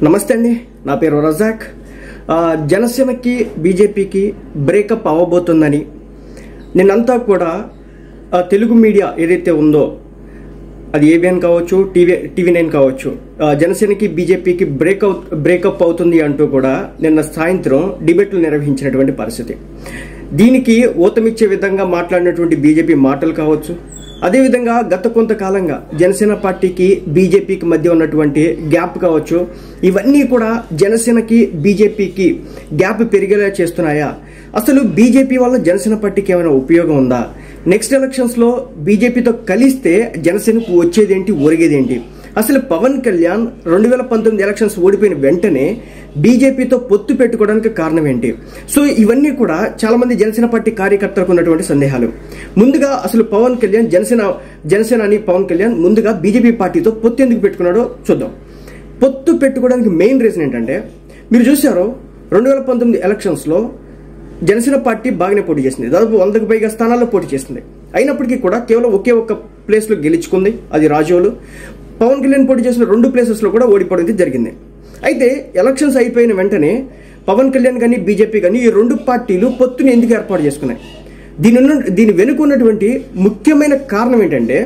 నమస్తే అండి నా పేరు రజాక్ ఆ, జనసేనకి బీజేపీకి బ్రేకప్ అవ్వబోతుందని నిన్నంతా కూడా ఆ, తెలుగు మీడియా ఏదైతే ఉందో అది ఏబిఎన్ కావచ్చు టీవీ టీవీ నైన్ కావచ్చు ఆ, జనసేనకి బీజేపీకి బ్రేక్అవుట్ బ్రేకప్ అవుతుంది అంటూ కూడా నిన్న సాయంత్రం డిబేట్లు నిర్వహించినటువంటి పరిస్థితి దీనికి ఊతమిచ్చే విధంగా మాట్లాడినటువంటి బీజేపీ మాటలు కావచ్చు అదేవిధంగా గత కొంతకాలంగా జనసేన పార్టీకి బీజేపీకి మధ్య ఉన్నటువంటి గ్యాప్ కావచ్చు ఇవన్నీ కూడా జనసేనకి బీజేపీకి గ్యాప్ పెరిగేలా చేస్తున్నాయా అసలు బీజేపీ వల్ల జనసేన పార్టీకి ఏమైనా ఉపయోగం ఉందా నెక్స్ట్ ఎలక్షన్స్ లో బీజేపీతో కలిస్తే జనసేనకు వచ్చేదేంటి ఒరిగేదేంటి అసలు పవన్ కళ్యాణ్ రెండు వేల పంతొమ్మిది ఎలక్షన్స్ ఓడిపోయిన వెంటనే బీజేపీతో పొత్తు పెట్టుకోవడానికి కారణం ఏంటి సో ఇవన్నీ కూడా చాలా మంది జనసేన పార్టీ కార్యకర్తలకు ఉన్నటువంటి సందేహాలు ముందుగా అసలు పవన్ కళ్యాణ్ జనసేన జనసేన అని పవన్ కళ్యాణ్ ముందుగా బీజేపీ పార్టీతో పొత్తు ఎందుకు పెట్టుకున్నాడో చూద్దాం పొత్తు పెట్టుకోవడానికి మెయిన్ రీజన్ ఏంటంటే మీరు చూసారో రెండు వేల పంతొమ్మిది ఎలక్షన్స్ లో జనసేన పార్టీ బాగానే పోటీ చేసింది దాదాపు వందకు పైగా స్థానాల్లో పోటీ చేసింది అయినప్పటికీ కూడా కేవలం ఒకే ఒక్క ప్లేస్ లో గెలుచుకుంది అది రాజోలు పవన్ కళ్యాణ్ పోటీ చేసిన రెండు ప్లేసెస్ లో కూడా ఓడిపోవడం అయితే జరిగింది అయితే ఎలక్షన్స్ అయిపోయిన వెంటనే పవన్ కళ్యాణ్ కానీ బీజేపీ కానీ ఈ రెండు పార్టీలు పొత్తుని ఎందుకు ఏర్పాటు చేసుకున్నాయి దీని ఉన్న దీని వెనుక ఉన్నటువంటి ముఖ్యమైన కారణం ఏంటంటే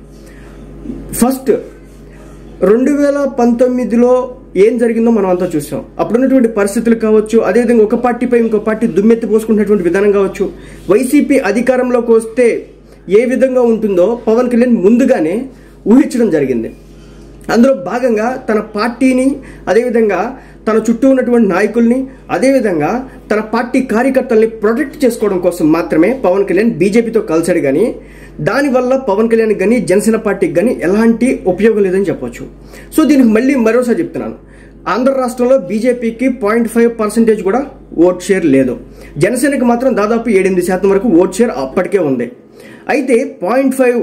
ఫస్ట్ రెండు వేల పంతొమ్మిదిలో ఏం జరిగిందో మనం అంతా చూసాం అప్పుడున్నటువంటి పరిస్థితులు కావచ్చు అదేవిధంగా ఒక పార్టీపై ఇంకో పార్టీ దుమ్మెత్తి పోసుకున్నటువంటి విధానం కావచ్చు వైసీపీ అధికారంలోకి వస్తే ఏ విధంగా ఉంటుందో పవన్ కళ్యాణ్ ముందుగానే ఊహించడం జరిగింది అందులో భాగంగా తన పార్టీని అదేవిధంగా తన చుట్టూ ఉన్నటువంటి నాయకుల్ని అదేవిధంగా తన పార్టీ కార్యకర్తల్ని ప్రొటెక్ట్ చేసుకోవడం కోసం మాత్రమే పవన్ కళ్యాణ్ బీజేపీతో కలిశాడు కానీ దానివల్ల పవన్ కళ్యాణ్ కానీ జనసేన పార్టీకి కానీ ఎలాంటి ఉపయోగం లేదని చెప్పొచ్చు సో దీనికి మళ్ళీ మరోసారి చెప్తున్నాను ఆంధ్ర రాష్ట్రంలో బీజేపీకి పాయింట్ ఫైవ్ పర్సెంటేజ్ కూడా ఓట్ షేర్ లేదు జనసేనకి మాత్రం దాదాపు ఏడెనిమిది శాతం వరకు ఓట్ షేర్ అప్పటికే ఉంది అయితే పాయింట్ ఫైవ్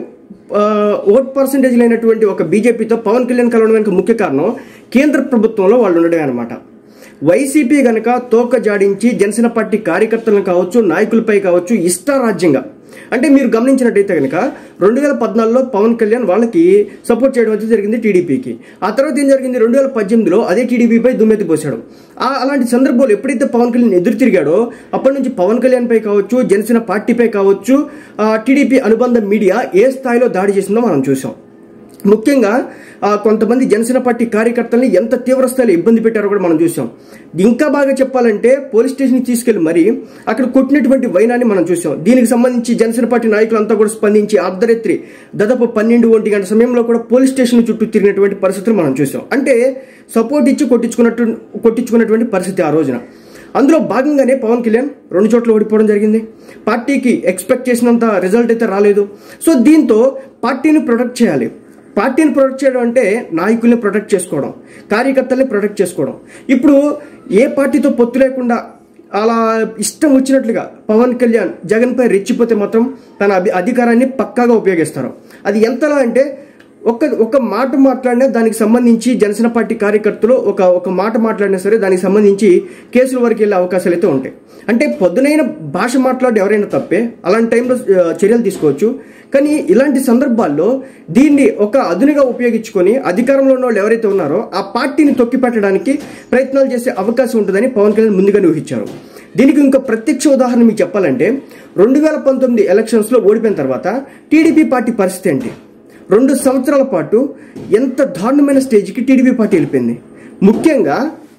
ఓట్ పర్సెంటేజ్ లేనటువంటి ఒక బీజేపీతో పవన్ కళ్యాణ్ కలవడం వెనుక ముఖ్య కారణం కేంద్ర ప్రభుత్వంలో వాళ్ళు ఉండడమే అనమాట వైసీపీ గనక తోక జాడించి జనసేన పార్టీ కార్యకర్తలను కావచ్చు నాయకులపై కావచ్చు ఇష్టారాజ్యంగా అంటే మీరు గమనించినట్టయితే కనుక రెండు వేల పద్నాలుగులో పవన్ కళ్యాణ్ వాళ్ళకి సపోర్ట్ చేయడం అయితే జరిగింది టీడీపీకి ఆ తర్వాత ఏం జరిగింది రెండు వేల పద్దెనిమిదిలో అదే టీడీపీపై దుమ్మెత్తి పోశాడు ఆ అలాంటి సందర్భంలో ఎప్పుడైతే పవన్ కళ్యాణ్ ఎదురు తిరిగాడో అప్పటి నుంచి పవన్ కళ్యాణ్ పై కావచ్చు జనసేన పార్టీపై కావచ్చు ఆ, టీడీపీ అనుబంధ మీడియా ఏ స్థాయిలో దాడి చేసిందో మనం చూసాం ముఖ్యంగా ఆ, కొంతమంది జనసేన పార్టీ కార్యకర్తల్ని ఎంత తీవ్ర స్థాయిలో ఇబ్బంది పెట్టారో కూడా మనం చూసాం ఇంకా బాగా చెప్పాలంటే పోలీస్ స్టేషన్కి తీసుకెళ్లి మరి అక్కడ కొట్టినటువంటి వైనాన్ని మనం చూసాం దీనికి సంబంధించి జనసేన పార్టీ నాయకులంతా కూడా స్పందించి అర్ధరాత్రి దాదాపు పన్నెండు ఒంటి గంట సమయంలో కూడా పోలీస్ స్టేషన్ చుట్టూ తిరిగినటువంటి పరిస్థితులు మనం చూసాం అంటే సపోర్ట్ ఇచ్చి కొట్టించుకున్నట్టు కొట్టించుకున్నటువంటి పరిస్థితి ఆ రోజున అందులో భాగంగానే పవన్ కళ్యాణ్ రెండు చోట్ల ఓడిపోవడం జరిగింది పార్టీకి ఎక్స్పెక్ట్ చేసినంత రిజల్ట్ అయితే రాలేదు సో దీంతో పార్టీని ప్రొటెక్ట్ చేయాలి పార్టీని ప్రొటెక్ట్ చేయడం అంటే నాయకుల్ని ప్రొటెక్ట్ చేసుకోవడం కార్యకర్తల్ని ప్రొటెక్ట్ చేసుకోవడం ఇప్పుడు ఏ పార్టీతో పొత్తు లేకుండా అలా ఇష్టం వచ్చినట్లుగా పవన్ కళ్యాణ్ జగన్పై రెచ్చిపోతే మాత్రం తన అభి అధికారాన్ని పక్కాగా ఉపయోగిస్తారు అది ఎంతలా అంటే ఒక ఒక మాట మాట్లాడినా దానికి సంబంధించి జనసేన పార్టీ కార్యకర్తలు ఒక ఒక మాట మాట్లాడినా సరే దానికి సంబంధించి కేసుల వరకు వెళ్ళే అవకాశాలు అయితే ఉంటాయి అంటే పొద్దునైన భాష మాట్లాడి ఎవరైనా తప్పే అలాంటి టైంలో ఆ, చర్యలు తీసుకోవచ్చు కానీ ఇలాంటి సందర్భాల్లో దీన్ని ఒక అదునుగా ఉపయోగించుకొని అధికారంలో ఉన్న వాళ్ళు ఎవరైతే ఉన్నారో ఆ పార్టీని తొక్కిపెట్టడానికి ప్రయత్నాలు చేసే అవకాశం ఉంటుందని పవన్ కళ్యాణ్ ముందుగానే ఊహించారు దీనికి ఇంకా ప్రత్యక్ష ఉదాహరణ మీకు చెప్పాలంటే రెండు వేల పంతొమ్మిది ఎలక్షన్స్లో ఓడిపోయిన తర్వాత టీడీపీ పార్టీ పరిస్థితి ఏంటి రెండు సంవత్సరాల పాటు ఎంత దారుణమైన స్టేజ్కి టీడీపీ పార్టీ వెళ్ళిపోయింది ముఖ్యంగా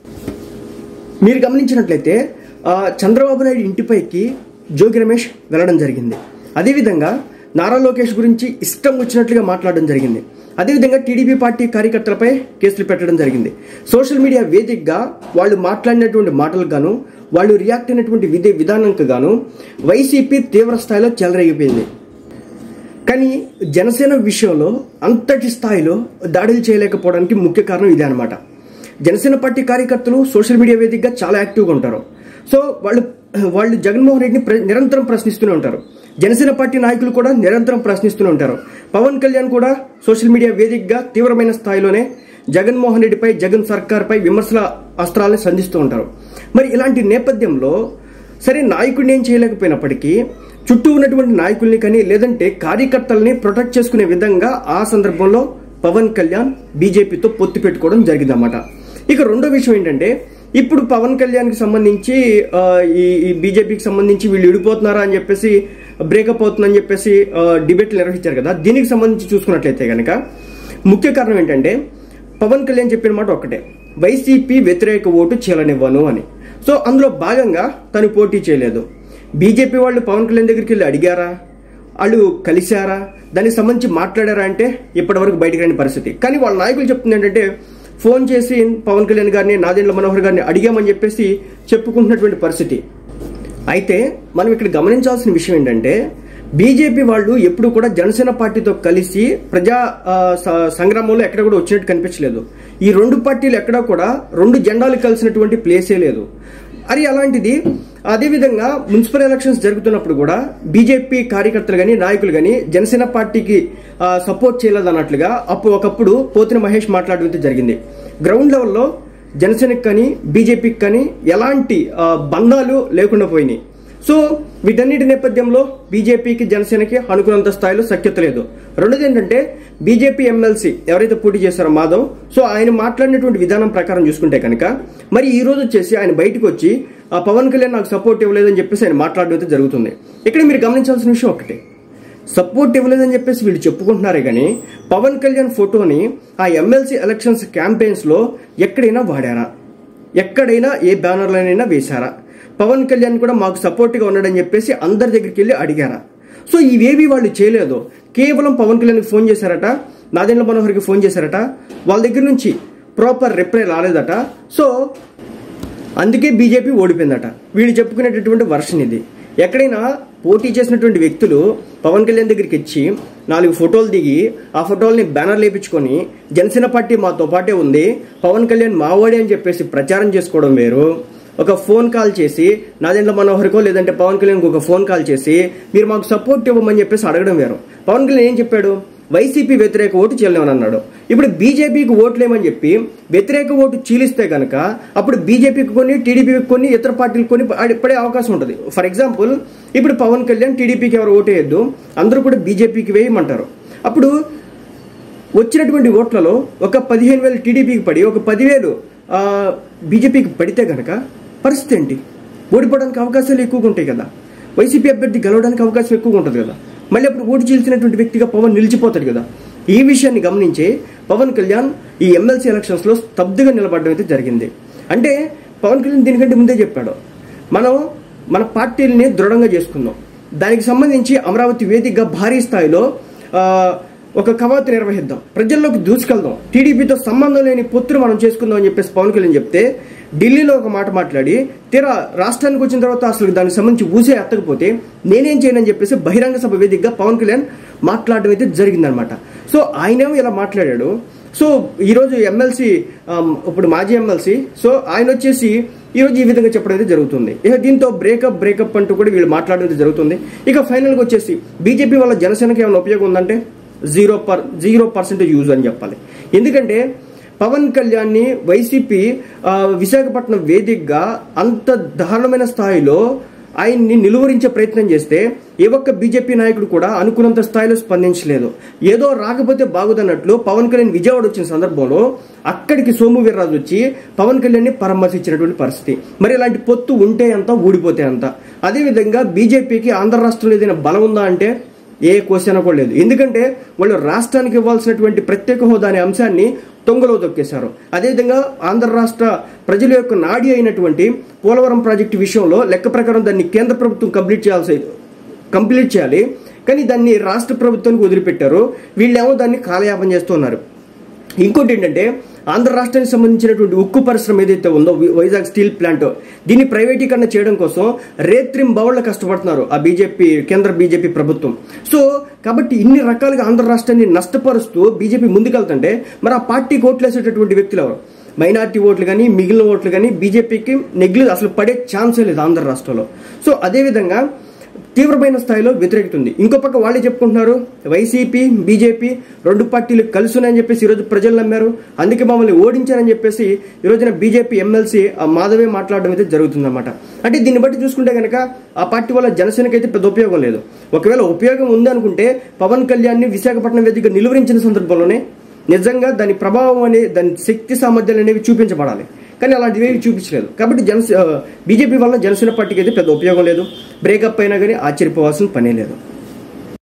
మీరు గమనించినట్లయితే ఆ, చంద్రబాబు నాయుడు ఇంటిపైకి జోగి రమేష్ వెళ్ళడం జరిగింది అదేవిధంగా నారా లోకేష్ గురించి ఇష్టం వచ్చినట్లుగా మాట్లాడడం జరిగింది అదేవిధంగా టీడీపీ పార్టీ కార్యకర్తలపై కేసులు పెట్టడం జరిగింది సోషల్ మీడియా వేదికగా వాళ్ళు మాట్లాడినటువంటి మాటలకు గాను వాళ్ళు రియాక్ట్ అయినటువంటి విధి విధానంకు గాను వైసీపీ తీవ్ర స్థాయిలో చెలరేగిపోయింది కానీ జనసేన విషయంలో అంతటి స్థాయిలో దాడులు చేయలేకపోవడానికి ముఖ్య కారణం ఇదే అనమాట జనసేన పార్టీ కార్యకర్తలు సోషల్ మీడియా వేదికగా చాలా యాక్టివ్గా ఉంటారు సో వాళ్ళు వాళ్ళు జగన్మోహన్ రెడ్డిని ప్ర- నిరంతరం ప్రశ్నిస్తూనే ఉంటారు జనసేన పార్టీ నాయకులు కూడా నిరంతరం ప్రశ్నిస్తూనే ఉంటారు పవన్ కళ్యాణ్ కూడా సోషల్ మీడియా వేదికగా తీవ్రమైన స్థాయిలోనే జగన్మోహన్ రెడ్డిపై జగన్ సర్కార్పై విమర్శల అస్త్రాలను సంధిస్తూ ఉంటారు మరి ఇలాంటి నేపథ్యంలో సరే నాయకుడిని ఏం చేయలేకపోయినప్పటికీ చుట్టూ ఉన్నటువంటి నాయకుల్ని కానీ లేదంటే కార్యకర్తల్ని ప్రొటెక్ట్ చేసుకునే విధంగా ఆ సందర్భంలో పవన్ కళ్యాణ్ బీజేపీతో పొత్తు పెట్టుకోవడం జరిగిందన్నమాట ఇక రెండో విషయం ఏంటంటే ఇప్పుడు పవన్ కళ్యాణ్కి సంబంధించి ఆ, ఈ ఈ బీజేపీకి సంబంధించి వీళ్ళు విడిపోతున్నారా అని చెప్పేసి బ్రేకప్ అవుతుందని చెప్పేసి ఆ, డిబేట్లు నిర్వహించారు కదా దీనికి సంబంధించి చూసుకున్నట్లయితే కనుక ముఖ్య కారణం ఏంటంటే పవన్ కళ్యాణ్ చెప్పిన మాట ఒక్కటే వైసీపీ వ్యతిరేక ఓటు చీలనివ్వను అని సో అందులో భాగంగా తను పోటీ చేయలేదు బీజేపీ వాళ్ళు పవన్ కళ్యాణ్ దగ్గరికి వెళ్ళి అడిగారా వాళ్ళు కలిశారా దానికి సంబంధించి మాట్లాడారా అంటే ఇప్పటివరకు బయటకు రాని పరిస్థితి కానీ వాళ్ళ నాయకులు చెప్తుంది ఏంటంటే ఫోన్ చేసి పవన్ కళ్యాణ్ గారిని నాదెండ్ల మనోహర్ గారిని అడిగామని చెప్పేసి చెప్పుకుంటున్నటువంటి పరిస్థితి అయితే మనం ఇక్కడ గమనించాల్సిన విషయం ఏంటంటే బీజేపీ వాళ్ళు ఎప్పుడు కూడా జనసేన పార్టీతో కలిసి ప్రజా ఆ, స- సంగ్రామంలో ఎక్కడ కూడా వచ్చినట్టు కనిపించలేదు ఈ రెండు పార్టీలు ఎక్కడా కూడా రెండు జెండాలు కలిసినటువంటి ప్లేసే లేదు అది అలాంటిది అదేవిధంగా మున్సిపల్ ఎలక్షన్స్ జరుగుతున్నప్పుడు కూడా బీజేపీ కార్యకర్తలు కానీ నాయకులు కానీ జనసేన పార్టీకి ఆ, సపోర్ట్ చేయలేదు అన్నట్లుగా అప్పుడు ఒకప్పుడు పోతిన మహేష్ మాట్లాడడం అయితే జరిగింది గ్రౌండ్ లెవెల్లో జనసేనకి కానీ బీజేపీకి కానీ ఎలాంటి ఆ, బంధాలు లేకుండా పోయినాయి సో వీటన్నిటి నేపథ్యంలో బీజేపీకి జనసేనకి అనుకున్నంత స్థాయిలో సఖ్యత లేదు రెండోది ఏంటంటే బీజేపీ ఎమ్మెల్సీ ఎవరైతే పోటీ చేశారో మాధవ్ సో ఆయన మాట్లాడినటువంటి విధానం ప్రకారం చూసుకుంటే కనుక మరి ఈ రోజు వచ్చేసి ఆయన బయటకు వచ్చి ఆ పవన్ కళ్యాణ్ నాకు సపోర్ట్ ఇవ్వలేదని చెప్పేసి ఆయన మాట్లాడడం అయితే జరుగుతుంది ఇక్కడ మీరు గమనించాల్సిన విషయం ఒకటి సపోర్ట్ ఇవ్వలేదని చెప్పేసి వీళ్ళు చెప్పుకుంటున్నారే కానీ పవన్ కళ్యాణ్ ఫోటోని ఆ ఎమ్మెల్సీ ఎలక్షన్స్ క్యాంపెయిన్స్ లో ఎక్కడైనా వాడారా ఎక్కడైనా ఏ బ్యానర్లనైనా వేశారా పవన్ కళ్యాణ్ కూడా మాకు సపోర్ట్గా ఉన్నాడని చెప్పేసి అందరి దగ్గరికి వెళ్ళి అడిగారా సో ఇవేవి వాళ్ళు చేయలేదు కేవలం పవన్ కళ్యాణ్కి ఫోన్ చేశారట నాదెండ్ల మనోహర్కి ఫోన్ చేశారట వాళ్ళ దగ్గర నుంచి ప్రాపర్ రిప్లై రాలేదట సో అందుకే బీజేపీ ఓడిపోయిందట వీళ్ళు చెప్పుకునేటటువంటి వర్షన్ ఇది ఎక్కడైనా పోటీ చేసినటువంటి వ్యక్తులు పవన్ కళ్యాణ్ దగ్గరికి ఇచ్చి నాలుగు ఫోటోలు దిగి ఆ ఫోటోల్ని బ్యానర్ లేపించుకొని జనసేన పార్టీ మాతో పాటే ఉంది పవన్ కళ్యాణ్ మావాడే అని చెప్పేసి ప్రచారం చేసుకోవడం వేరు ఒక ఫోన్ కాల్ చేసి నాదెండ్ల మనోహర్కో లేదంటే పవన్ కళ్యాణ్కి ఒక ఫోన్ కాల్ చేసి మీరు మాకు సపోర్ట్ ఇవ్వమని చెప్పేసి అడగడం వేరు పవన్ కళ్యాణ్ ఏం చెప్పాడు వైసీపీ వ్యతిరేక ఓటు చీలమని అన్నాడు ఇప్పుడు బీజేపీకి ఓట్లేమని చెప్పి వ్యతిరేక ఓటు చీలిస్తే కనుక అప్పుడు బీజేపీకి కొన్ని టీడీపీకి కొన్ని ఇతర పార్టీలకు కొన్ని పడే- పడే అవకాశం ఉంటుంది ఫర్ ఎగ్జాంపుల్ ఇప్పుడు పవన్ కళ్యాణ్ టీడీపీకి ఎవరు ఓటు వేయద్దు అందరూ కూడా బీజేపీకి వేయమంటారు అప్పుడు వచ్చినటువంటి ఓట్లలో ఒక పదిహేను వేలు టీడీపీకి పడి ఒక పదివేలు ఆ, బీజేపీకి పడితే గనక పరిస్థితి ఏంటి ఓడిపోవడానికి అవకాశాలు ఎక్కువగా ఉంటాయి కదా వైసీపీ అభ్యర్థి గెలవడానికి అవకాశం ఎక్కువగా ఉంటుంది కదా మళ్ళీ అప్పుడు ఓటు చీల్చినటువంటి వ్యక్తిగా పవన్ నిలిచిపోతాడు కదా ఈ విషయాన్ని గమనించి పవన్ కళ్యాణ్ ఈ ఎమ్మెల్సీ ఎలక్షన్స్ లో స్తబ్దుగా నిలబడడం అయితే జరిగింది అంటే పవన్ కళ్యాణ్ దీనికంటే ముందే చెప్పాడు మనం మన పార్టీలని దృఢంగా చేసుకుందాం దానికి సంబంధించి అమరావతి వేదికగా భారీ స్థాయిలో ఆ, ఒక కవాతు నిర్వహిద్దాం ప్రజల్లోకి దూసుకెళ్దాం టీడీపీతో సంబంధం లేని పొత్తులు మనం చేసుకుందాం అని చెప్పేసి పవన్ కళ్యాణ్ చెప్తే ఢిల్లీలో ఒక మాట మాట్లాడి తీరా రాష్ట్రానికి వచ్చిన తర్వాత అసలు దానికి సంబంధించి ఊసే ఎత్తకపోతే నేనేం చేయనని చెప్పేసి బహిరంగ సభ వేదికగా పవన్ కళ్యాణ్ మాట్లాడడం అయితే జరిగిందనమాట సో ఆయనేమో ఇలా మాట్లాడాడు సో ఈరోజు ఎమ్మెల్సీ ఇప్పుడు మాజీ ఎమ్మెల్సీ సో ఆయన వచ్చేసి ఈరోజు ఈ విధంగా చెప్పడం అయితే జరుగుతుంది ఇక దీంతో బ్రేకప్ బ్రేకప్ అంటూ కూడా వీళ్ళు మాట్లాడడం అయితే జరుగుతుంది ఇక ఫైనల్గా వచ్చేసి బీజేపీ వల్ల జనసేనకి ఏమైనా ఉపయోగం ఉందంటే zero per zero percentage use అని చెప్పాలి ఎందుకంటే పవన్ కళ్యాణ్ని వైసీపీ ఆ, విశాఖపట్నం వేదికగా అంత దారుణమైన స్థాయిలో ఆయన్ని నిలువరించే ప్రయత్నం చేస్తే ఏ ఒక్క బీజేపీ నాయకుడు కూడా అనుకున్నంత స్థాయిలో స్పందించలేదు ఏదో రాకపోతే బాగుదన్నట్లు పవన్ కళ్యాణ్ విజయవాడ వచ్చిన సందర్భంలో అక్కడికి సోము వీర్రాజు వచ్చి పవన్ కళ్యాణ్ ని పరామర్శించినటువంటి పరిస్థితి మరి ఇలాంటి పొత్తు ఉంటే అంత ఊడిపోతే అంత అదేవిధంగా బీజేపీకి ఆంధ్ర రాష్ట్రంలో ఏదైనా బలం ఉందా అంటే ఏ క్వశ్చన్ కూడా లేదు ఎందుకంటే వాళ్ళు రాష్ట్రానికి ఇవ్వాల్సినటువంటి ప్రత్యేక హోదా అనే అంశాన్ని తొంగలో తొక్కేశారు అదేవిధంగా ఆంధ్ర రాష్ట్ర ప్రజల యొక్క నాడి అయినటువంటి పోలవరం ప్రాజెక్టు విషయంలో లెక్క ప్రకారం దాన్ని కేంద్ర ప్రభుత్వం కంప్లీట్ చేయాల్సి కంప్లీట్ చేయాలి కానీ దాన్ని రాష్ట్ర ప్రభుత్వానికి వదిలిపెట్టారు వీళ్ళేమో దాన్ని కాలయాపన చేస్తున్నారు ఇంకోటి ఏంటంటే ఆంధ్ర రాష్ట్రానికి సంబంధించినటువంటి ఉక్కు పరిశ్రమ ఏదైతే ఉందో వి- వైజాగ్ స్టీల్ ప్లాంట్ దీన్ని ప్రైవేటీకరణ చేయడం కోసం రేత్రిం బౌళ్ళ కష్టపడుతున్నారు ఆ బీజేపీ కేంద్ర బీజేపీ ప్రభుత్వం సో కాబట్టి ఇన్ని రకాలుగా ఆంధ్ర రాష్ట్రాన్ని నష్టపరుస్తూ బీజేపీ ముందుకెళ్తుంటే మరి ఆ పార్టీకి ఓట్లేసేటటువంటి వ్యక్తులు ఎవరు మైనార్టీ ఓట్లు కానీ మిగిలిన ఓట్లు కానీ బీజేపీకి నెగ్లి అసలు పడే ఛాన్సే లేదు ఆంధ్ర రాష్ట్రంలో సో అదేవిధంగా తీవ్రమైన స్థాయిలో వ్యతిరేకత ఉంది ఇంకో పక్క వాళ్ళే చెప్పుకుంటున్నారు వైసీపీ బీజేపీ రెండు పార్టీలు కలిసి ఉన్నాయని చెప్పేసి ఈరోజు ప్రజలు నమ్మారు అందుకే మమ్మల్ని ఓడించారని చెప్పేసి ఈ రోజున బీజేపీ ఎమ్మెల్సీ మాధవే మాట్లాడడం అయితే జరుగుతుందన్నమాట అంటే దీన్ని బట్టి చూసుకుంటే కనుక ఆ పార్టీ వల్ల జనసేనకి అయితే పెద్ద ఉపయోగం లేదు ఒకవేళ ఉపయోగం ఉంది అనుకుంటే పవన్ కళ్యాణ్ ని విశాఖపట్నం వేదిక నిలువరించిన సందర్భంలోనే నిజంగా దాని ప్రభావం అనే దాని శక్తి సామర్థ్యాలు అనేవి చూపించబడాలి కానీ అలాంటివి ఏవి చూపించలేదు కాబట్టి జనసే బీజేపీ వల్ల జనసేన పార్టీకి అయితే పెద్ద ఉపయోగం లేదు బ్రేకప్ అయినా కానీ ఆశ్చర్యపోవాల్సిన పనే లేదు